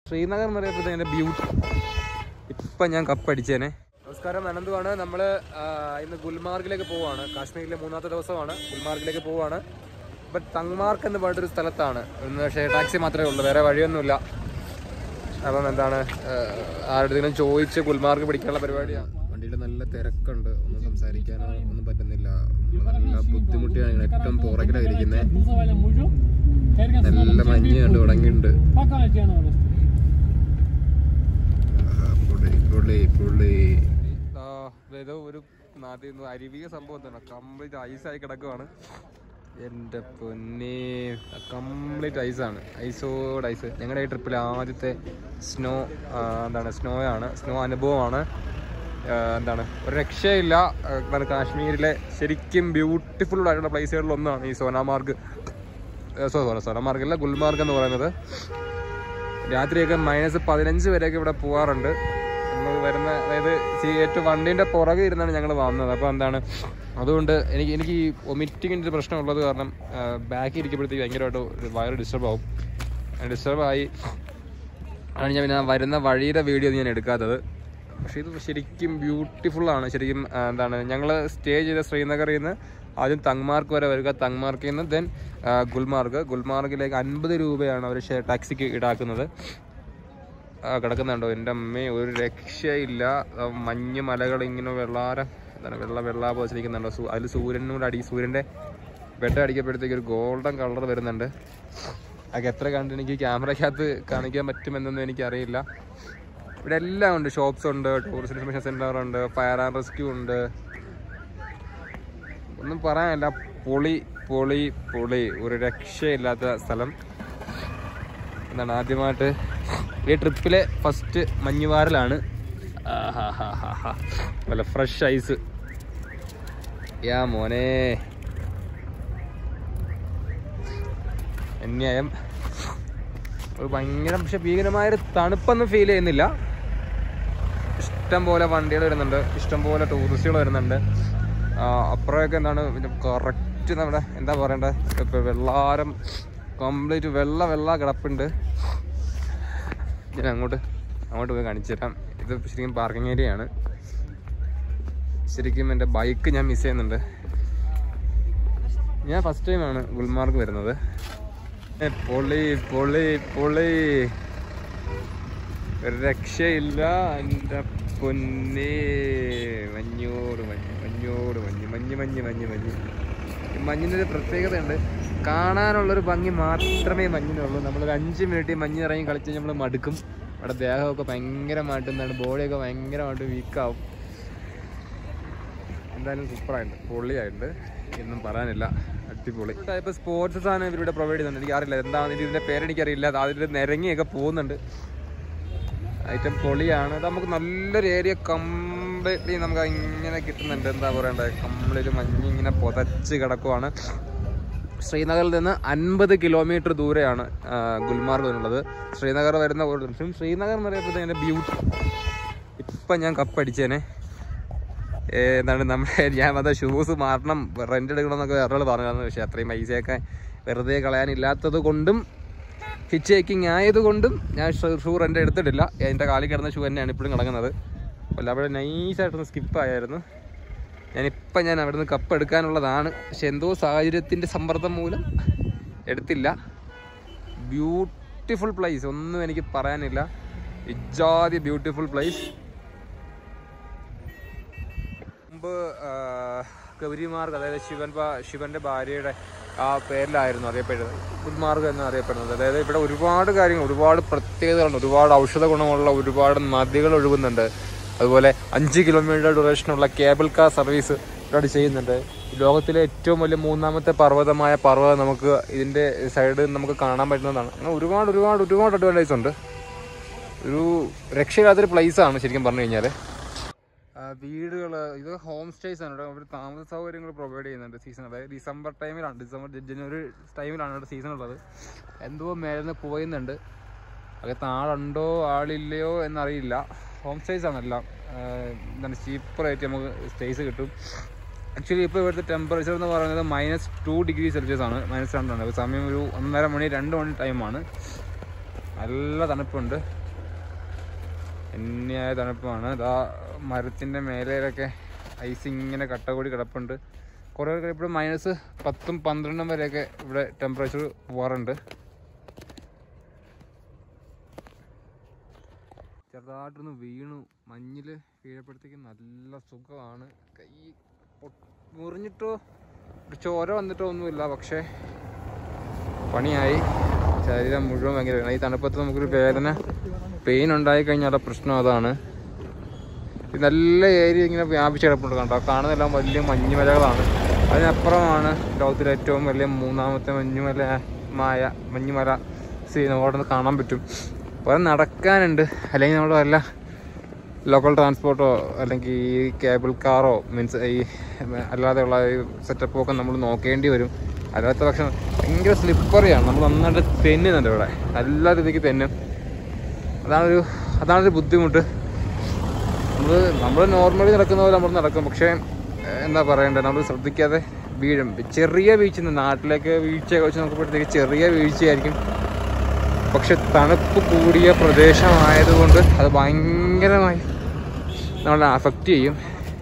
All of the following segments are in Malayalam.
ശ്രീനഗർ എന്ന് പറയുമ്പോൾ എൻ്റെ ബ്യൂട്ടി ഇപ്പം ഞാൻ കപ്പടിച്ചേനെ നമസ്കാരം അനന്തുവാണ് നമ്മൾ ഇന്ന് ഗുൽമാർഗിലേക്ക് പോവാണ് കാശ്മീരിലെ മൂന്നാമത്തെ ദിവസമാണ് ഗുൽമാർഗിലേക്ക് പോവാണ് ബട്ട് തങ്മാർക്ക് എന്ന് പറഞ്ഞൊരു സ്ഥലത്താണ് ഇന്ന് പക്ഷേ ടാക്സി മാത്രമേ ഉള്ളൂ വേറെ വഴിയൊന്നുമില്ല അപ്പം എന്താണ് ആരുടെങ്കിലും ചോദിച്ച് ഗുൽമാർഗ് പിടിക്കാനുള്ള പരിപാടിയാണ് വണ്ടിയിൽ നല്ല തിരക്കുണ്ട് ഒന്നും സംസാരിക്കാനോ ഒന്നും പറ്റുന്നില്ല നല്ല ബുദ്ധിമുട്ടിയാണ് ഇങ്ങനെ ഏറ്റവും പുറകിലാണ് ഇരിക്കുന്നത് നല്ല മഞ്ഞ് കണ്ട് തുടങ്ങിയിട്ടുണ്ട് പുള്ളി പുള്ളി പുള്ളി ഏതോ ഒരു നാട്ടിൽ നിന്ന് അരുവിക സംഭവം തന്നെ കംപ്ലീറ്റ് ഐസായി കിടക്കുവാണ് എൻ്റെ പൊന്നെ കംപ്ലീറ്റ് ഐസാണ് ഐസോട് ഐസ് ഞങ്ങളുടെ ഈ ട്രിപ്പിൽ ആദ്യത്തെ സ്നോ എന്താണ് സ്നോ ആണ് സ്നോ അനുഭവമാണ് ആ, എന്താണ് ഒരു രക്ഷയില്ല ആ, എന്താണ് കാശ്മീരിലെ ശരിക്കും ബ്യൂട്ടിഫുൾ ആയിട്ടുള്ള പ്ലേസുകളിൽ ഒന്നാണ് ഈ സോനാമാർഗ് സോറി സോനാമാർഗ് അല്ല ഗുൽമാർഗ് എന്ന് പറയുന്നത് രാത്രിയൊക്കെ മൈനസ് പതിനഞ്ച് വരെയൊക്കെ ഇവിടെ പോകാറുണ്ട് നമ്മൾ വരുന്ന അതായത് സി- ഏറ്റവും വണ്ടീൻ്റെ പുറകെ ഇരുന്നാണ് ഞങ്ങൾ വന്നത് അപ്പോൾ എന്താണ് അതുകൊണ്ട് എനിക്ക് എനിക്ക് ഈ വൊമിറ്റിങ്ങിൻ്റെ ഒരു പ്രശ്നമുള്ളത് കാരണം ബാക്കിൽ ഇരിക്കുമ്പോഴത്തേക്ക് ഭയങ്കരമായിട്ട് ഒരു വയറ് ഡിസ്റ്റർബ് ആവും ഡിസ്റ്റർബ് ആയി ആണ് ഞാൻ പിന്നെ ആ വരുന്ന വഴിയുടെ വീഡിയോ ഞാൻ എടുക്കാത്തത് പക്ഷേ ഇത് ശരിക്കും ബ്യൂട്ടിഫുൾ ആണ് ശരിക്കും ആ, എന്താണ് ഞങ്ങൾ സ്റ്റേ ചെയ്ത ശ്രീനഗറിൽ നിന്ന് ആദ്യം തങ്മാർക്ക് വരെ വരിക തങ്മാർക്കിൽ നിന്ന് ദെൻ ഗുൽമാർഗ് ഗുൽമാർഗിലേക്ക് അൻപത് രൂപയാണ് അവർ ടാക്സിക്ക് ഈടാക്കുന്നത് ആ കിടക്കുന്നുണ്ടോ എൻ്റെ അമ്മേ ഒരു രക്ഷയില്ല ആ, മഞ്ഞ് മലകൾ ഇങ്ങനെ വെള്ളാരം എന്താണ് വെള്ള വെള്ള പോച്ചിരിക്കുന്നുണ്ടോ സൂ അതിൽ സൂര്യനോട് അടി സൂര്യൻ്റെ വെട്ട അടിക്കപ്പോഴത്തേക്ക് ഒരു ഗോൾഡൻ കളർ വരുന്നുണ്ട് അതൊക്കെ എത്ര കണ്ട് എനിക്ക് ക്യാമറയ്ക്കകത്ത് കാണിക്കാൻ പറ്റുമെന്നൊന്നും എനിക്കറിയില്ല ഇവിടെ എല്ലാം ഉണ്ട് ഷോപ്സ് ഉണ്ട് ടൂറിസ്റ്റ് ഇൻഫർമേഷൻ സെൻറ്റർ ഉണ്ട് ഫയർ ആൻഡ് റെസ്ക്യൂ ഉണ്ട് ഒന്നും പറയാനില്ല പൊളി പൊളി പൊളി ഒരു രക്ഷയില്ലാത്ത സ്ഥലം എന്താണ് ആദ്യമായിട്ട് ഈ ട്രിപ്പിലെ ഫസ്റ്റ് മഞ്ഞുവാരലാണ് ആഹാഹാഹാഹാ. നല്ല ഫ്രഷ് ഐസ് യാ മോനെ അന്യായം ഒരു ഭയങ്കര പക്ഷെ ഭീകരമായൊരു തണുപ്പൊന്നും ഫീൽ ചെയ്യുന്നില്ല ഇഷ്ടം പോലെ വണ്ടികൾ വരുന്നുണ്ട് ഇഷ്ടം പോലെ ടൂറിസ്റ്റുകൾ വരുന്നുണ്ട് ആ, അപ്പുറമൊക്കെ എന്താണ് കറക്റ്റ് നമ്മുടെ എന്താ പറയണ്ടേ ഇപ്പൊ വെള്ളാരം കംപ്ലീറ്റ് വെള്ള വെള്ള കിടപ്പുണ്ട് ഞാൻ അങ്ങോട്ട് അങ്ങോട്ട് പോയി കാണിച്ചു തരാം ഇത് ശരിക്കും പാർക്കിംഗ് ഏരിയ ആണ് ശരിക്കും എൻ്റെ ബൈക്ക് ഞാൻ മിസ് ചെയ്യുന്നുണ്ട് ഞാൻ ഫസ്റ്റ് ടൈമാണ് ഗുൽമാർഗ് വരുന്നത് ഏ, പൊളി പൊളി പൊളി ഒരു രക്ഷയില്ല എൻ്റെ പൊന്നേ മഞ്ഞോട് മഞ്ഞ് മഞ്ഞോട് മഞ്ഞ് മഞ്ഞ് മഞ്ഞ് മഞ്ഞ് മഞ്ഞ് ഈ മഞ്ഞിൻ്റെ ഒരു പ്രത്യേകതയുണ്ട് കാണാനുള്ളൊരു ഭംഗി മാത്രമേ മഞ്ഞിനുള്ളൂ നമ്മളൊരു അഞ്ച് മിനിറ്റ് ഈ മഞ്ഞ് ഇറങ്ങി കളിച്ച് നമ്മൾ മടുക്കും അവിടെ ദേഹമൊക്കെ ഭയങ്കരമായിട്ട് എന്താണ് ബോഡിയൊക്കെ ഭയങ്കരമായിട്ട് വീക്കാവും എന്തായാലും സൂപ്പറായിട്ടുണ്ട് പൊള്ളിയായിട്ടുണ്ട് എന്നും പറയാനില്ല അടിപൊളി ടൈപ്പ് സ്പോർട്സ് സാധനം ഇവരിവിടെ പ്രൊവൈഡ് ചെയ്യുന്നുണ്ട് എനിക്ക് അറിയില്ല എന്താണ് ഇതിൻ്റെ പേരെനിക്കറിയില്ല അതിൽ നിരങ്ങിയൊക്കെ പോകുന്നുണ്ട് ഐറ്റം പൊളിയാണ് അത് നമുക്ക് നല്ലൊരു ഏരിയ കംപ്ലീറ്റ്ലി നമുക്ക് ഇങ്ങനെ കിട്ടുന്നുണ്ട് എന്താ പറയണ്ടത് കംപ്ലീറ്റ് മഞ്ഞ് ഇങ്ങനെ പുതച്ച് കിടക്കുവാണ് ശ്രീനഗറിൽ നിന്ന് അൻപത് കിലോമീറ്റർ ദൂരെയാണ് ആ, ഗുൽമാർഗ് എന്നുള്ളത് ശ്രീനഗർ വരുന്ന ഒരു നിമിഷം ശ്രീനഗർ എന്ന് പറയുമ്പോൾ എൻ്റെ ബ്യൂട്ടി ഇപ്പം ഞാൻ കപ്പടിച്ചേനെ ഏ, എന്താണ് നമ്മുടെ ഞാൻ വന്ന ഷൂസ് മാറണം റെൻ്റ് എടുക്കണം എന്നൊക്കെ വേറെ പറഞ്ഞായിരുന്നു പക്ഷേ അത്രയും പൈസയൊക്കെ വെറുതെ കളയാനില്ലാത്തത് കൊണ്ടും ഹിച്ച് ഹൈക്കിങ് ആയതുകൊണ്ടും ഞാൻ ഷൂ റെൻ്റ് എടുത്തിട്ടില്ല എൻ്റെ കാലിൽ കിടന്ന ഷൂ തന്നെയാണ് ഇപ്പോഴും കിടക്കുന്നത് അല്ല അവിടെ നൈസായിട്ടൊന്ന് സ്കിപ്പ് ആയിരുന്നു ഞാനിപ്പം ഞാൻ അവിടെ നിന്ന് കപ്പ് എടുക്കാനുള്ളതാണ് പക്ഷെ എന്തോ സാഹചര്യത്തിൻ്റെ സമ്മർദ്ദം മൂലം എടുത്തില്ല ബ്യൂട്ടിഫുൾ പ്ലേസ് ഒന്നും എനിക്ക് പറയാനില്ല ഇജാതി ബ്യൂട്ടിഫുൾ പ്ലേസ് മുമ്പ് ആ, ഗൗരിമാർഗ് അതായത് ശിവൻ ഭാ- ശിവന്റെ ഭാര്യയുടെ ആ പേരിലായിരുന്നു അറിയപ്പെടുന്നത് ഗുൽമാർഗ് എന്ന് അറിയപ്പെടുന്നത് അതായത് ഇവിടെ ഒരുപാട് കാര്യങ്ങൾ ഒരുപാട് പ്രത്യേകതകളുണ്ട് ഒരുപാട് ഔഷധ ഗുണമുള്ള ഒരുപാട് നദികൾ ഒഴുകുന്നുണ്ട് അതുപോലെ അഞ്ച് കിലോമീറ്റർ ഡ്യൂറേഷനുള്ള കേബിൾ കാർ സർവീസ് ഇവിടെ ചെയ്യുന്നുണ്ട് ഈ ലോകത്തിലെ ഏറ്റവും വലിയ മൂന്നാമത്തെ പർവ്വതമായ പർവ്വതം നമുക്ക് ഇതിന്റെ സൈഡ് നമുക്ക് കാണാൻ പറ്റുന്നതാണ് അങ്ങനെ ഒരുപാട് ഒരുപാട് ഒരുപാട് അഡ്വാൻറ്റേജ് ഉണ്ട് ഒരു രക്ഷയില്ലാത്തൊരു പ്ലേസ് ആണ് ശരിക്കും പറഞ്ഞു കഴിഞ്ഞാൽ വീടുകൾ ഇത് ഹോം സ്റ്റേസ് ആണ് അവർ താമസ സൗകര്യങ്ങൾ പ്രൊവൈഡ് ചെയ്യുന്നുണ്ട് സീസൺ അതായത് ഡിസംബർ ടൈമിലാണ് ഡിസംബർ ജനുവരി ടൈമിലാണ് ഇവിടെ സീസൺ ഉള്ളത് എന്തോ മേലെ പോയുന്നുണ്ട് അകത്ത് ആളുണ്ടോ ആളില്ലയോ എന്നറിയില്ല ഹോം സ്റ്റേസ് ആണ് എല്ലാം ആഹ് എന്താണ് ചീപ്പ് റേറ്റ് നമുക്ക് സ്റ്റേസ് കിട്ടും ആക്ച്വലി ഇപ്പോൾ ഇവിടുത്തെ ടെമ്പറേച്ചർ എന്ന് പറയുന്നത് മൈനസ് ടു ഡിഗ്രി സെൽഷ്യസ് ആണ് മൈനസ് രണ്ടാണ് ഇപ്പോൾ സമയം ഒരു ഒന്നര മണി രണ്ട് മണി ടൈമാണ് നല്ല തണുപ്പുണ്ട് എന്നെയായ തണുപ്പാണ് ഇതാ മരത്തിൻ്റെ മേലയിലൊക്കെ ഐസ് ഇങ്ങനെ കട്ട കൂടി കിടപ്പുണ്ട് കുറേ ഇപ്പോൾ മൈനസ് പത്തും പന്ത്രണ്ടും വരെയൊക്കെ ഇവിടെ ടെമ്പറേച്ചർ പോകാറുണ്ട് ചെറുതായിട്ടൊന്ന് വീണു മഞ്ഞിൽ വീഴപ്പോഴത്തേക്ക് നല്ല സുഖമാണ് കൈ പൊ- മുറിഞ്ഞിട്ടോ ഒരു ചോര വന്നിട്ടോ ഒന്നുമില്ല പക്ഷേ പണിയായി ശരീരം മുഴുവൻ ഭയങ്കര വേദന. ഈ തണുപ്പത്ത് നമുക്കൊരു വേദന പെയിൻ ഉണ്ടായി കഴിഞ്ഞാൽ പ്രശ്നം അതാണ് ഇത് നല്ല ഏരിയ ഇങ്ങനെ വ്യാപിച്ച് കിടപ്പുണ്ട് കണ്ടോ കാണുന്നതെല്ലാം വലിയ മഞ്ഞുമലകളാണ് അതിനപ്പുറമാണ് ലോകത്തിലെ ഏറ്റവും വലിയ മൂന്നാമത്തെ മഞ്ഞുമല മായ മഞ്ഞുമല സീ അവിടെ നിന്ന് കാണാൻ പറ്റും കുറെ നടക്കാനുണ്ട് അല്ലെങ്കിൽ നമ്മൾ വല്ല ലോക്കൽ ട്രാൻസ്പോർട്ടോ അല്ലെങ്കിൽ ഈ കേബിൾ കാറോ മീൻസ് ഈ അല്ലാതെയുള്ള ഈ സെറ്റപ്പോ ഒക്കെ നമ്മൾ നോക്കേണ്ടി വരും അല്ലാത്ത പക്ഷം ഭയങ്കര സ്ലിപ്പറിയാണ് നമ്മൾ നന്നായിട്ട് തെന്നുന്നുണ്ട് ഇവിടെ നല്ല രീതിക്ക് തെന്നും അതാണൊരു അതാണൊരു ബുദ്ധിമുട്ട് നമ്മൾ നമ്മൾ നോർമലി നടക്കുന്ന പോലെ നമ്മൾ നടക്കും പക്ഷേ ഏഹ്, എന്താ പറയണ്ടേ നമ്മൾ ശ്രദ്ധിക്കാതെ വീഴും ചെറിയ വീഴ്ച നാട്ടിലേക്ക് വീഴ്ചയൊക്കെ വെച്ച് നോക്കുമ്പോഴത്തേക്ക് ചെറിയ വീഴ്ചയായിരിക്കും പക്ഷെ തണുപ്പ് കൂടിയ പ്രദേശമായതുകൊണ്ട് അത് ഭയങ്കരമായി നമ്മളെ അഫക്റ്റ് ചെയ്യും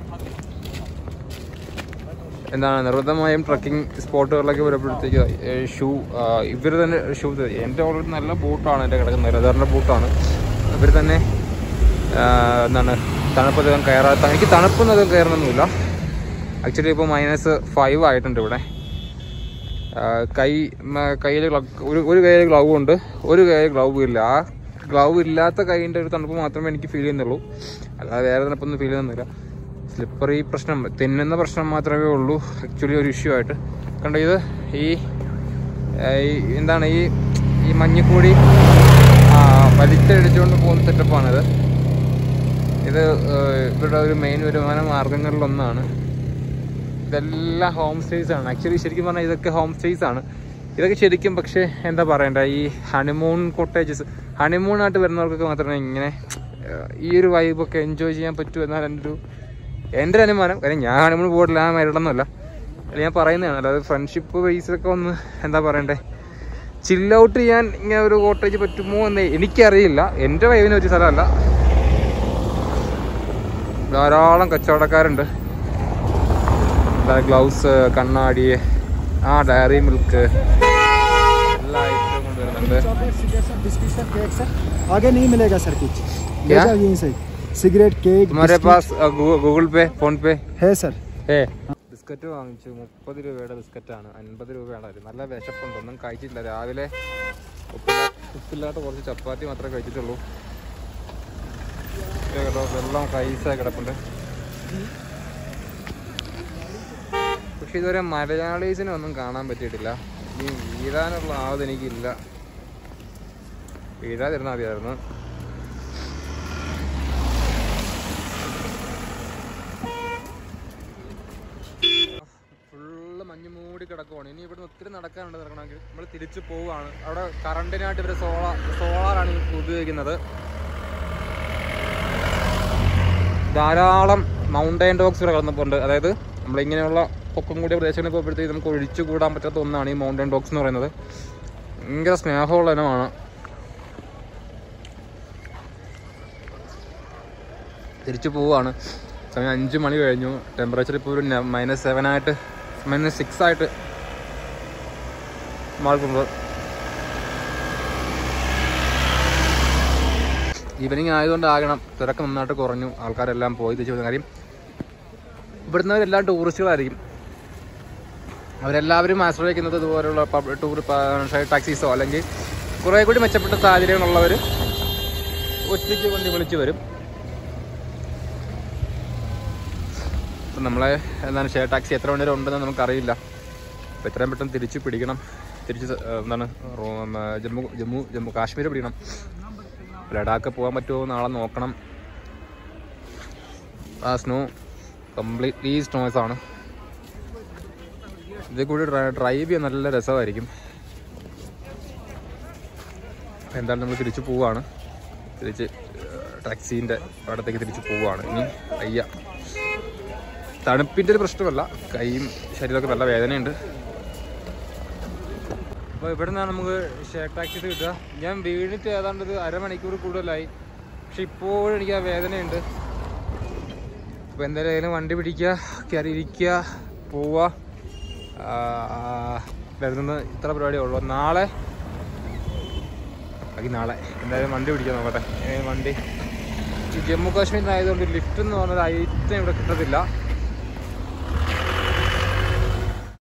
എന്താണ് നിർബന്ധമായും ട്രക്കിംഗ് സ്പോട്ടുകളിലൊക്കെ വരുമ്പോഴത്തേക്ക് ഷൂ ഇവർ തന്നെ ഷൂ എൻ്റെ ഓൾറെഡി നല്ല ബൂട്ടാണ് എൻ്റെ കിടക്കുന്നത് ലെതറിൻ്റെ ബൂട്ടാണ് ഇവർ തന്നെ ആ, എന്താണ് തണുപ്പധികം കയറാത്ത എനിക്ക് തണുപ്പൊന്നും അധികം കയറണമെന്നില്ല ആക്ച്വലി ഇപ്പോൾ മൈനസ് ഫൈവ് ആയിട്ടുണ്ട് ഇവിടെ ആ, കൈ കയ്യിൽ ഒരു ഒരു കയ്യിൽ ഗ്ലൗ ഉണ്ട് ഒരു കയ്യിൽ ഗ്ലൗ ഇല്ല ആ ഗ്ലൗ ഇല്ലാത്ത കൈയിൻ്റെ ഒരു തണുപ്പ് മാത്രമേ എനിക്ക് ഫീൽ ചെയ്യുന്നുള്ളൂ അല്ലാതെ വേറെ തണുപ്പൊന്നും ഫീൽ ചെയ്യുന്നില്ല സ്ലിപ്പറി പ്രശ്നം തിന്നുന്ന പ്രശ്നം മാത്രമേ ഉള്ളൂ ആക്ച്വലി ഒരു ഇഷ്യൂ ആയിട്ട് കണ്ടോ ഇത് ഈ ആ, ഈ എന്താണ് ഈ ഈ മഞ്ഞക്കൂടി ആ, വലിച്ചടിച്ചുകൊണ്ട് പോകുന്ന സെറ്റപ്പാണിത് ഇത് ഏഹ്, ഇവരുടെ ഒരു മെയിൻ വരുമാന മാർഗങ്ങളിലൊന്നാണ് ഇതെല്ലാം ഹോം സ്റ്റേസ് ആണ് ആക്ച്വലി ശരിക്കും പറഞ്ഞാൽ ഇതൊക്കെ ഹോം സ്റ്റേസ് ആണ് ഇതൊക്കെ ശരിക്കും പക്ഷേ എന്താ പറയണ്ട ഈ ഹണിമൂൺ കോട്ടേജസ് ഹണിമൂണായിട്ട് വരുന്നവർക്കൊക്കെ മാത്രമേ ഇങ്ങനെ ഏഹ്, ഈ ഒരു വൈബൊക്കെ എൻജോയ് ചെയ്യാൻ പറ്റൂ എന്നാൽ എൻ്റെ ഒരു എൻ്റെ ഒരു അനുമാനം കാര്യം ഞാൻ ഹണിമൂൺ പോയിട്ടില്ല ഞാൻ മരിടണമെന്നല്ല അല്ല ഞാൻ പറയുന്നതാണ് അല്ലാതെ ഫ്രണ്ട്ഷിപ്പ് ബേസിലൊക്കെ ഒന്ന് എന്താ പറയണ്ടേ ചിൽ ഔട്ട് ചെയ്യാൻ ഇങ്ങനെ ഒരു കോട്ടേജ് പറ്റുമോ എന്ന് എനിക്കറിയില്ല എൻ്റെ വൈവിന് ഒരു സ്ഥലമല്ല ധാരാളം കച്ചവടക്കാരുണ്ട് ഗ്ലൗസ് കണ്ണാടി ആ ഡയറി മിൽക്ക് എല്ലാ ഐറ്റവും കൊണ്ടുവരുന്നുണ്ട് chocolate cigarette sir biscuit sir cake sir आगे नहीं मिलेगा सर कुछ ले क्या? जाओ यहीं से सिगरेट केक तुम्हारे बिस्किट पास ഗൂഗിൾ പേ ഫോൺ പേ है सर ഏ ബിസ്ക്കറ്റ് വാങ്ങിച്ചു മുപ്പത് രൂപയുടെ ബിസ്ക്കറ്റാണ് അൻപത് രൂപയാണ് അത് നല്ല വിശപ്പുണ്ട് ഒന്നും കഴിച്ചിട്ടില്ല രാവിലെ ഉപ്പില്ലാ ഉപ്പില്ലാത്ത കുറച്ച് ചപ്പാത്തി മാത്രമേ കഴിച്ചിട്ടുള്ളൂ ഇത് കേട്ടോ വെള്ളം കൈസായി കിടപ്പുണ്ട് പക്ഷെ ഇതുവരെ മലയാളീസിനെ ഒന്നും കാണാൻ പറ്റിയിട്ടില്ല ഈ വീഴാനുള്ള ആവത് എനിക്കില്ല വീഴാതിരുന്നാൽ മതിയായിരുന്നു ഫുള്ള് മഞ്ഞ് മൂടി കിടക്കുവാണ് ഇനി ഇവിടെ ഒത്തിരി നടക്കാനുണ്ട് നടക്കണമെങ്കിൽ നമ്മൾ തിരിച്ചു പോവുകയാണ് അവിടെ കറണ്ടിനായിട്ട് ഇവർ സോളാർ സോളാറാണ് ഉപയോഗിക്കുന്നത് ധാരാളം മൗണ്ടൈൻ ഡോഗ്സ് ഇവിടെ കിടന്നിട്ടുണ്ട് അതായത് നമ്മളിങ്ങനെയുള്ള പൊക്കം കൂടിയ പ്രദേശങ്ങളിൽ പോകുമ്പോഴത്തേക്ക് നമുക്ക് ഒഴിച്ചു കൂടാൻ പറ്റാത്ത ഒന്നാണ് ഈ മൗണ്ടൈൻ ഡോഗ്സ് എന്ന് പറയുന്നത് ഭയങ്കര സ്നേഹമുള്ള ഇനമാണ് തിരിച്ചു പോവുകയാണ് സമയം അഞ്ച് മണി കഴിഞ്ഞു ടെമ്പറേച്ചർ ഇപ്പോൾ ഒരു മൈനസ് സെവൻ ആയിട്ട് മൈനസ് സിക്സ് ആയിട്ട് മാറുന്നത് ഈവനിങ് ആയതുകൊണ്ട് ആകണം തിരക്ക് നന്നായിട്ട് കുറഞ്ഞു ആൾക്കാരെല്ലാം പോയി തിരിച്ചു പോകുന്ന കാര്യം ഇവിടുന്നവരെല്ലാം ടൂറിസ്റ്റുകളായിരിക്കും അവരെല്ലാവരും ആശ്രയിക്കുന്നത് ഇതുപോലുള്ള പബ് ടൂർ ടാക്സീസോ അല്ലെങ്കിൽ കുറേ കൂടി മെച്ചപ്പെട്ട സാഹചര്യങ്ങളുള്ളവർ ഒറ്റയ്ക്ക് വണ്ടി വിളിച്ച് വരും ഇപ്പം നമ്മളെ എന്താണ് ഷെയർ ടാക്സി എത്ര മണി വരെ ഉണ്ടെന്ന് നമുക്കറിയില്ല അപ്പോൾ എത്രയും പെട്ടെന്ന് തിരിച്ച് പിടിക്കണം തിരിച്ച് സ- ഏഹ് എന്താണ് റോ- ഉം, ഏഹ് ജമ്മു ജമ്മു ജമ്മു കാശ്മീർ പിടിക്കണം ലഡാക്ക് പോകാൻ പറ്റുമോ നാളെ നോക്കണം ആ സ്നോ കംപ്ലീറ്റ്ലി സ്നോസ് ആണ് ഇതിൽ കൂടി ഡ്രൈ- ഡ്രൈവ് ചെയ്യാൻ നല്ല രസമായിരിക്കും അപ്പോൾ എന്തായാലും നമ്മൾ തിരിച്ച് പോവുകയാണ് തിരിച്ച് ടാക്സീൻ്റെ അവിടത്തേക്ക് തിരിച്ച് പോവുകയാണ് ഇനി അയ്യ തണുപ്പിൻ്റെ ഒരു പ്രശ്നമല്ല കൈയും ശരീരമൊക്കെ നല്ല വേദനയുണ്ട് അപ്പോൾ ഇവിടെ നിന്നാണ് നമുക്ക് ഷെയർ ടാക്സി കിട്ടുക ഞാൻ വീണിട്ട് ഏതാണ്ട് ഒരു അരമണിക്കൂർ കൂടുതലായി പക്ഷെ ഇപ്പോഴും എനിക്ക് ആ വേദനയുണ്ട് അപ്പോൾ എന്തായാലും വണ്ടി പിടിക്കുക കയറി ഇരിക്കുക പോവുക വരുന്നത് ഇത്ര പരിപാടിയേ ഉള്ളൂ നാളെ ബാക്കി നാളെ എന്തായാലും വണ്ടി പിടിക്കാൻ നോക്കട്ടെ ഏ, വണ്ടി ഈ ജമ്മു കാശ്മീരിലായതുകൊണ്ട് ലിഫ്റ്റ് എന്ന് പറഞ്ഞൊരു ഐറ്റം ഇവിടെ കിട്ടത്തില്ല